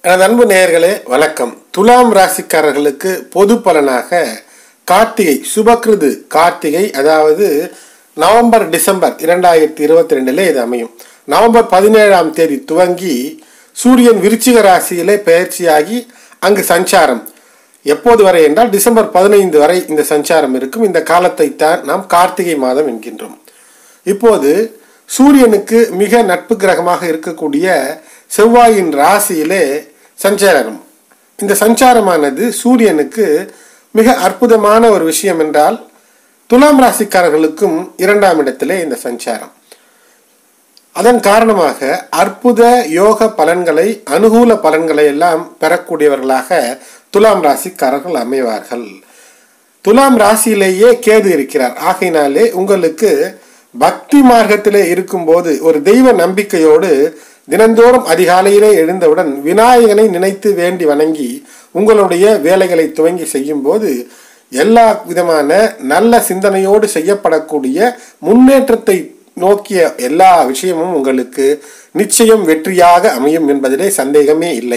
எனது அன்பு நேயர்களே வணக்கம் துலாம் ராசிக்காரர்களுக்கு பொது பலனாக கார்த்திகை சுபக்கிருது கார்த்திகை அதாவது நவம்பர் டிசம்பர் இரண்டாயிரத்தி இருபத்தி ரெண்டிலே இது அமையும் நவம்பர் பதினேழாம் தேதி துவங்கி சூரியன் விருச்சிக ராசியிலே பயிற்சியாகி அங்கு சஞ்சாரம் எப்போது வரை என்றால் டிசம்பர் பதினைந்து வரை இந்த சஞ்சாரம் இருக்கும் இந்த காலத்தை தான் நாம் கார்த்திகை மாதம் என்கின்றோம் இப்போது சூரியனுக்கு மிக நட்பு கிரகமாக இருக்கக்கூடிய செவ்வாயின் ராசியிலே சஞ்சாரம் இந்த சஞ்சாரமானது சூரியனுக்கு மிக அற்புதமான ஒரு விஷயம் என்றால் துலாம் ராசிக்காரர்களுக்கும் இரண்டாம் இடத்திலே இந்த சஞ்சாரம் அதன் காரணமாக அற்புத யோக பலன்களை அனுகூல பலன்களை எல்லாம் பெறக்கூடியவர்களாக துலாம் ராசிக்காரர்கள் அமைவார்கள் துலாம் ராசியிலேயே கேது இருக்கிறார் ஆகையினாலே உங்களுக்கு பக்தி மார்க்கத்திலே இருக்கும்போது ஒரு தெய்வ நம்பிக்கையோடு தினந்தோறும் அதிகாலையிலே எழுந்தவுடன் விநாயகனை நினைத்து வேண்டி வணங்கி உங்களுடைய வேலைகளை துவங்கி செய்யும்போது எல்லா விதமான நல்ல சிந்தனையோடு செய்யப்படக்கூடிய முன்னேற்றத்தை நோக்கிய எல்லா விஷயமும் உங்களுக்கு நிச்சயம் வெற்றியாக அமையும் என்பதிலே சந்தேகமே இல்லை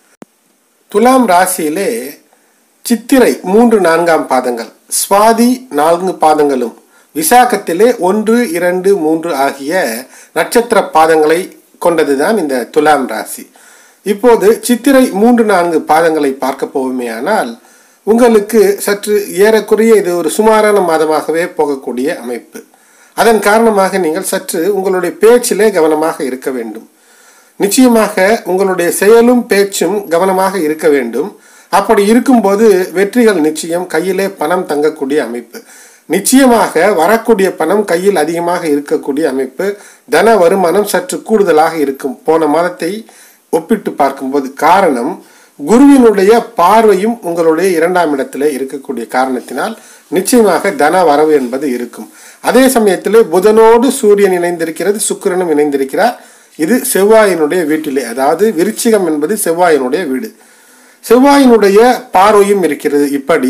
துலாம் ராசியிலே சித்திரை மூன்று நான்காம் பாதங்கள் சுவாதி நான்கு பாதங்களும் விசாகத்திலே ஒன்று இரண்டு மூன்று ஆகிய நட்சத்திர பாதங்களை கொண்டதுதான் இந்த துலாம் ராசி இப்போது சித்திரை மூன்று நான்கு பாதங்களை பார்க்க போவோமேயானால் உங்களுக்கு சற்று ஏறக்குறைய இது ஒரு சுமாரான மாதமாகவே போகக்கூடிய அமைப்பு அதன் காரணமாக நீங்கள் சற்று உங்களுடைய பேச்சிலே கவனமாக இருக்க வேண்டும் நிச்சயமாக உங்களுடைய செயலும் பேச்சும் கவனமாக இருக்க வேண்டும் அப்படி இருக்கும்போது வெற்றிகள் நிச்சயம் கையிலே பணம் தங்கக்கூடிய அமைப்பு நிச்சயமாக வரக்கூடிய பணம் கையில் அதிகமாக இருக்கக்கூடிய அமைப்பு தன வருமானம் சற்று கூடுதலாக இருக்கும் போன மாதத்தை ஒப்பிட்டு பார்க்கும்போது காரணம் குருவினுடைய பார்வையும் உங்களுடைய இரண்டாம் இடத்திலே இருக்கக்கூடிய காரணத்தினால் நிச்சயமாக தன வரவு என்பது இருக்கும் அதே சமயத்திலே புதனோடு சூரியன் இணைந்திருக்கிறது சுக்கிரனும் இணைந்திருக்கிறார் இது செவ்வாயினுடைய வீட்டிலே அதாவது விருச்சிகம் என்பது செவ்வாயினுடைய வீடு செவ்வாயினுடைய பார்வையும் இருக்கிறது இப்படி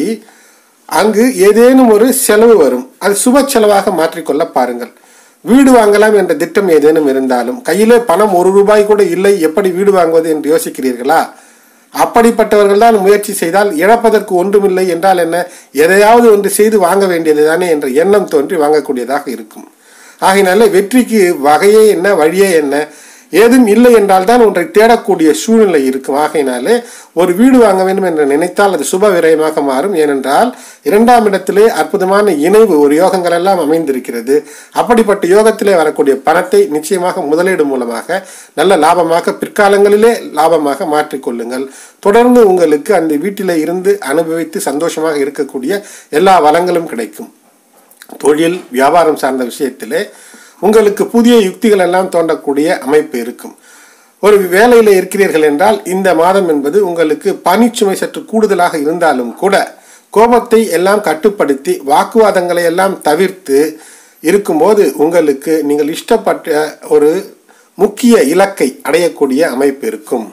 அங்கு ஏதேனும் ஒரு செலவு வரும் அது சுப செலவாக மாற்றிக்கொள்ள பாருங்கள் வீடு வாங்கலாம் என்ற திட்டம் ஏதேனும் இருந்தாலும் கையிலே பணம் ஒரு ரூபாய் கூட இல்லை எப்படி வீடு வாங்குவது என்று யோசிக்கிறீர்களா அப்படிப்பட்டவர்கள் தான் முயற்சி செய்தால் இழப்பதற்கு ஒன்றுமில்லை என்றால் என்ன எதையாவது ஒன்று செய்து வாங்க வேண்டியது தானே என்ற எண்ணம் தோன்றி வாங்கக்கூடியதாக இருக்கும் ஆகையினால வெற்றிக்கு வகையே என்ன வழியே என்ன ஏதும் இல்லை என்றால் தான் ஒன்றை தேடக்கூடிய சூழ்நிலை இருக்கும் ஆகையினாலே ஒரு வீடு வாங்க வேண்டும் என்று நினைத்தால் அது சுப விரயமாக மாறும் ஏனென்றால் இரண்டாம் இடத்திலே அற்புதமான இணைவு ஒரு யோகங்கள் எல்லாம் அமைந்திருக்கிறது அப்படிப்பட்ட யோகத்திலே வரக்கூடிய பணத்தை நிச்சயமாக முதலீடு மூலமாக நல்ல லாபமாக பிற்காலங்களிலே லாபமாக மாற்றிக்கொள்ளுங்கள் தொடர்ந்து உங்களுக்கு அந்த வீட்டிலே இருந்து அனுபவித்து சந்தோஷமாக இருக்கக்கூடிய எல்லா வளங்களும் கிடைக்கும் தொழில் வியாபாரம் சார்ந்த விஷயத்திலே உங்களுக்கு புதிய யுக்திகள் எல்லாம் தோன்றக்கூடிய அமைப்பு இருக்கும் ஒரு வேலையில் இருக்கிறீர்கள் என்றால் இந்த மாதம் என்பது உங்களுக்கு பணிச்சுமை சற்று கூடுதலாக இருந்தாலும் கூட கோபத்தை எல்லாம் கட்டுப்படுத்தி வாக்குவாதங்களை எல்லாம் தவிர்த்து இருக்கும்போது உங்களுக்கு நீங்கள் இஷ்டப்பட்ட ஒரு முக்கிய இலக்கை அடையக்கூடிய அமைப்பு இருக்கும்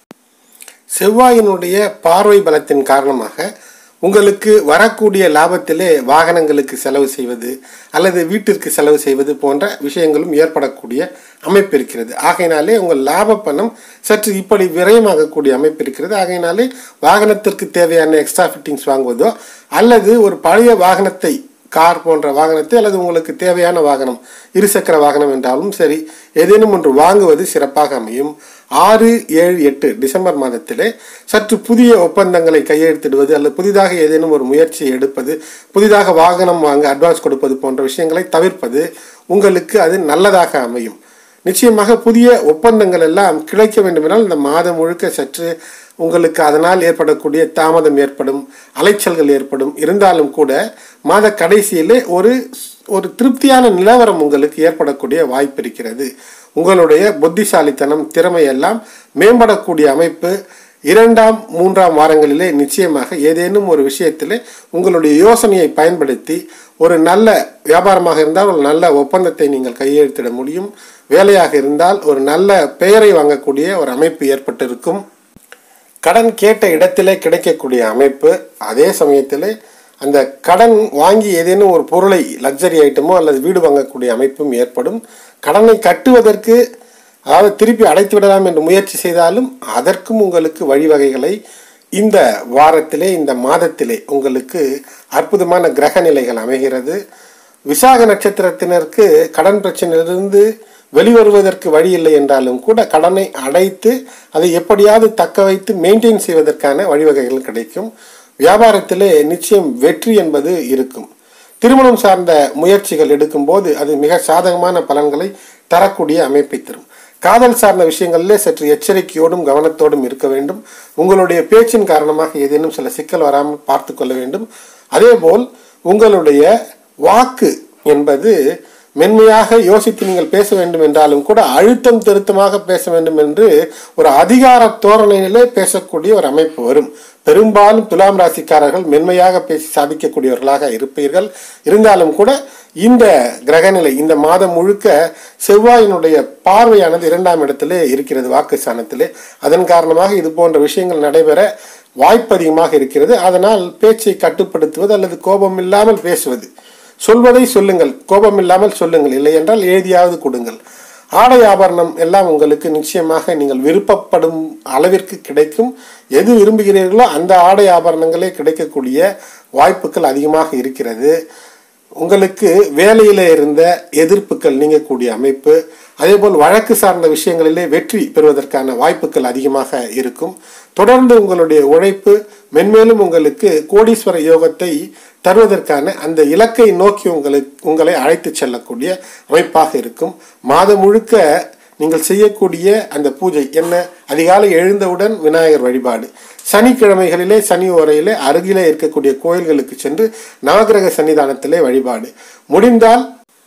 செவ்வாயினுடைய பார்வை பலத்தின் காரணமாக உங்களுக்கு வரக்கூடிய லாபத்திலே வாகனங்களுக்கு செலவு செய்வது அல்லது வீட்டிற்கு செலவு செய்வது போன்ற விஷயங்களும் ஏற்படக்கூடிய அமைப்பு இருக்கிறது ஆகையினாலே உங்கள் லாப பணம் சற்று இப்படி விரயமாகக்கூடிய அமைப்பு இருக்கிறது ஆகையினாலே வாகனத்திற்கு தேவையான எக்ஸ்ட்ரா ஃபிட்டிங்ஸ் வாங்குவதோ அல்லது ஒரு பழைய வாகனத்தை கார் போன்ற வாகனத்தை அல்லது உங்களுக்கு தேவையான வாகனம் இருசக்கர வாகனம் என்றாலும் சரி ஏதேனும் ஒன்று வாங்குவது சிறப்பாக அமையும் ஆறு ஏழு எட்டு டிசம்பர் மாதத்திலே சற்று புதிய ஒப்பந்தங்களை கையெழுத்திடுவது அல்லது புதிதாக ஏதேனும் ஒரு முயற்சியை எடுப்பது புதிதாக வாகனம் வாங்க அட்வான்ஸ் கொடுப்பது போன்ற விஷயங்களை தவிர்ப்பது உங்களுக்கு அது நல்லதாக அமையும் நிச்சயமாக புதிய ஒப்பந்தங்கள் எல்லாம் கிடைக்க வேண்டுமென்றால் இந்த மாதம் முழுக்க சற்று உங்களுக்கு அதனால் ஏற்படக்கூடிய தாமதம் ஏற்படும் அலைச்சல்கள் ஏற்படும் இருந்தாலும் கூட மாத கடைசியிலே ஒரு ஒரு திருப்தியான நிலவரம் உங்களுக்கு ஏற்படக்கூடிய வாய்ப்பு இருக்கிறது உங்களுடைய புத்திசாலித்தனம் திறமையெல்லாம் மேம்படக்கூடிய அமைப்பு இரண்டாம் மூன்றாம் வாரங்களிலே நிச்சயமாக ஏதேனும் ஒரு விஷயத்திலே உங்களுடைய யோசனையை பயன்படுத்தி ஒரு நல்ல வியாபாரமாக இருந்தால் ஒரு நல்ல ஒப்பந்தத்தை நீங்கள் கையெழுத்திட முடியும் வேலையாக இருந்தால் ஒரு நல்ல பெயரை வாங்கக்கூடிய ஒரு அமைப்பு ஏற்பட்டிருக்கும் கடன் கேட்ட இடத்திலே கிடைக்கக்கூடிய அமைப்பு அதே சமயத்தில் அந்த கடன் வாங்கி ஏதேனும் ஒரு பொருளை லக்ஸரி ஐட்டமோ அல்லது வீடு வாங்கக்கூடிய அமைப்பும் ஏற்படும் கடனை கட்டுவதற்கு அதாவது திருப்பி அடைத்து விடலாம் என்று முயற்சி செய்தாலும் அதற்கும் உங்களுக்கு வழிவகைகளை இந்த வாரத்திலே இந்த மாதத்திலே உங்களுக்கு அற்புதமான கிரக நிலைகள் அமைகிறது விசாக நட்சத்திரத்தினருக்கு கடன் பிரச்சனையிலிருந்து வெளிவருவதற்கு வழி இல்லை என்றாலும் கூட கடனை அடைத்து அதை எப்படியாவது தக்க வைத்து மெயின்டைன் செய்வதற்கான வழிவகைகள் கிடைக்கும் வியாபாரத்திலே நிச்சயம் வெற்றி என்பது இருக்கும் திருமணம் சார்ந்த முயற்சிகள் எடுக்கும்போது அது மிக சாதகமான பலன்களை தரக்கூடிய அமைப்பை தரும் காதல் சார்ந்த விஷயங்களிலே சற்று எச்சரிக்கையோடும் கவனத்தோடும் இருக்க வேண்டும் உங்களுடைய பேச்சின் காரணமாக ஏதேனும் சில சிக்கல் வராமல் பார்த்து கொள்ள வேண்டும் அதேபோல் உங்களுடைய வாக்கு என்பது மென்மையாக யோசித்து நீங்கள் பேச வேண்டும் என்றாலும் கூட அழுத்தம் திருத்தமாக பேச வேண்டும் என்று ஒரு அதிகார தோரணையிலே பேசக்கூடிய ஒரு அமைப்பு வரும் பெரும்பாலும் துலாம் ராசிக்காரர்கள் மென்மையாக பேசி சாதிக்கக்கூடியவர்களாக இருப்பீர்கள் இருந்தாலும் கூட இந்த கிரகநிலை இந்த மாதம் முழுக்க செவ்வாயினுடைய பார்வையானது இரண்டாம் இடத்திலே இருக்கிறது வாக்கு ஸ்தானத்திலே அதன் காரணமாக இது போன்ற விஷயங்கள் நடைபெற வாய்ப்பு அதிகமாக இருக்கிறது அதனால் பேச்சை கட்டுப்படுத்துவது அல்லது கோபம் இல்லாமல் பேசுவது சொல்வதை சொல்லுங்கள் கோபம் இல்லாமல் சொல்லுங்கள் இல்லை என்றால் எழுதியாவது கொடுங்கள் ஆடை ஆபரணம் எல்லாம் உங்களுக்கு நிச்சயமாக நீங்கள் விருப்பப்படும் அளவிற்கு கிடைக்கும் எது விரும்புகிறீர்களோ அந்த ஆடை ஆபரணங்களே கிடைக்கக்கூடிய வாய்ப்புகள் அதிகமாக இருக்கிறது உங்களுக்கு வேலையில இருந்த எதிர்ப்புகள் நீங்கக்கூடிய அமைப்பு அதேபோல் வழக்கு சார்ந்த விஷயங்களிலே வெற்றி பெறுவதற்கான வாய்ப்புகள் அதிகமாக இருக்கும் தொடர்ந்து உங்களுடைய உழைப்பு மென்மேலும் உங்களுக்கு கோடீஸ்வர யோகத்தை தருவதற்கான அந்த இலக்கை நோக்கி உங்களை உங்களை அழைத்து செல்லக்கூடிய அமைப்பாக இருக்கும் மாதம் முழுக்க நீங்கள் செய்யக்கூடிய அந்த பூஜை என்ன அதிகாலை எழுந்தவுடன் விநாயகர் வழிபாடு சனிக்கிழமைகளிலே சனி ஓரையிலே அருகிலே இருக்கக்கூடிய கோயில்களுக்கு சென்று நவகிரக சன்னிதானத்திலே வழிபாடு முடிந்தால்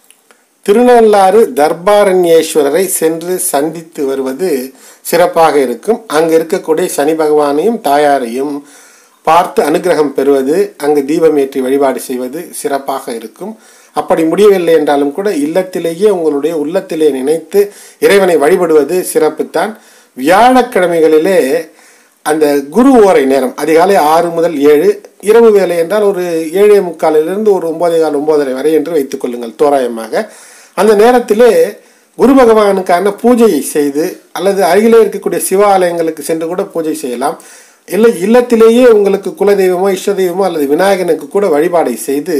திருநள்ளாறு தர்பாரண்யேஸ்வரரை சென்று சந்தித்து வருவது சிறப்பாக இருக்கும் அங்கு இருக்கக்கூடிய சனி பகவானையும் தாயாரையும் பார்த்து அனுகிரகம் பெறுவது அங்கு தீபம் ஏற்றி வழிபாடு செய்வது சிறப்பாக இருக்கும் அப்படி முடியவில்லை என்றாலும் கூட இல்லத்திலேயே உங்களுடைய உள்ளத்திலே நினைத்து இறைவனை வழிபடுவது சிறப்புத்தான் வியாழக்கிழமைகளிலே அந்த குரு ஓரை நேரம் அதிகாலை ஆறு முதல் ஏழு இரவு வேலை என்றால் ஒரு ஏழே முக்காலிலிருந்து ஒரு ஒன்பதே கால் ஒன்பதரை வரை என்று வைத்துக் கொள்ளுங்கள் தோராயமாக அந்த நேரத்திலே குரு பகவானுக்கான பூஜையை செய்து அல்லது அருகிலே இருக்கக்கூடிய சிவாலயங்களுக்கு சென்று கூட பூஜை செய்யலாம் இல்லை இல்லத்திலேயே உங்களுக்கு குலதெய்வமோ இஷ்ட தெய்வமோ அல்லது விநாயகனுக்கு கூட வழிபாடை செய்து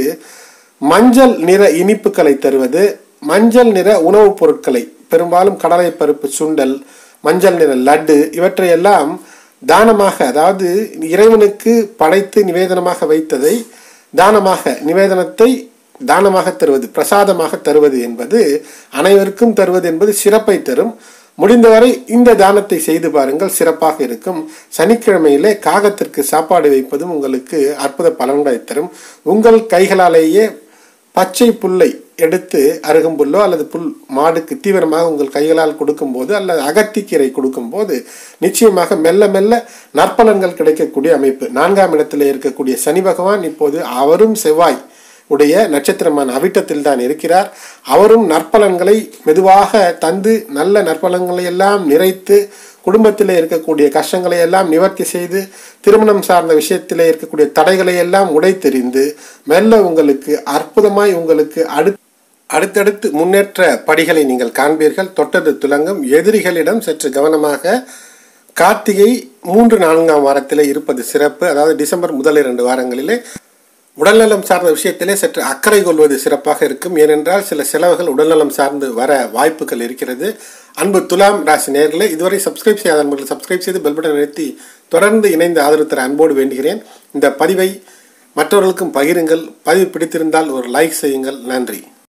மஞ்சள் நிற இனிப்புகளை தருவது மஞ்சள் நிற உணவுப் பொருட்களை பெரும்பாலும் கடலை பருப்பு சுண்டல் மஞ்சள் நிற லட்டு இவற்றையெல்லாம் தானமாக அதாவது இறைவனுக்கு படைத்து நிவேதனமாக வைத்ததை தானமாக நிவேதனத்தை தானமாக தருவது பிரசாதமாக தருவது என்பது அனைவருக்கும் தருவது என்பது சிறப்பை தரும் முடிந்தவரை இந்த தானத்தை செய்து பாருங்கள் சிறப்பாக இருக்கும் சனிக்கிழமையிலே காகத்திற்கு சாப்பாடு வைப்பதும் உங்களுக்கு அற்புத பலன்களை தரும் உங்கள் கைகளாலேயே பச்சை புல்லை எடுத்து அருகம்புல்லோ அல்லது புல் மாடுக்கு தீவிரமாக உங்கள் கைகளால் கொடுக்கும்போது அல்லது அகத்திக்கீரை கொடுக்கும்போது நிச்சயமாக மெல்ல மெல்ல நற்பலன்கள் கிடைக்கக்கூடிய அமைப்பு நான்காம் இடத்தில் இருக்கக்கூடிய சனி பகவான் இப்போது அவரும் செவ்வாய் உடைய நட்சத்திரமான அவிட்டத்தில் தான் இருக்கிறார் அவரும் நற்பலன்களை மெதுவாக தந்து நல்ல நற்பலன்களை எல்லாம் நிறைத்து குடும்பத்திலே இருக்கக்கூடிய கஷ்டங்களை எல்லாம் நிவர்த்தி செய்து திருமணம் சார்ந்த விஷயத்திலே இருக்கக்கூடிய தடைகளை எல்லாம் உடைத்தெறிந்து மெல்ல உங்களுக்கு அற்புதமாய் உங்களுக்கு அடு அடுத்தடுத்து முன்னேற்ற படிகளை நீங்கள் காண்பீர்கள் தொட்டது துலங்கும் எதிரிகளிடம் சற்று கவனமாக கார்த்திகை மூன்று நான்காம் வாரத்திலே இருப்பது சிறப்பு அதாவது டிசம்பர் முதல் இரண்டு வாரங்களிலே உடல்நலம் சார்ந்த விஷயத்திலே சற்று அக்கறை கொள்வது சிறப்பாக இருக்கும் ஏனென்றால் சில செலவுகள் உடல்நலம் சார்ந்து வர வாய்ப்புகள் இருக்கிறது அன்பு துலாம் ராசி நேர்களை இதுவரை சப்ஸ்கிரைப் செய்யாத நண்பர்கள் சப்ஸ்கிரைப் செய்து பெல் பட்டன் நிறுத்தி தொடர்ந்து இணைந்து ஆதரவு தர அன்போடு வேண்டுகிறேன் இந்த பதிவை மற்றவர்களுக்கும் பகிருங்கள் பதிவு பிடித்திருந்தால் ஒரு லைக் செய்யுங்கள் நன்றி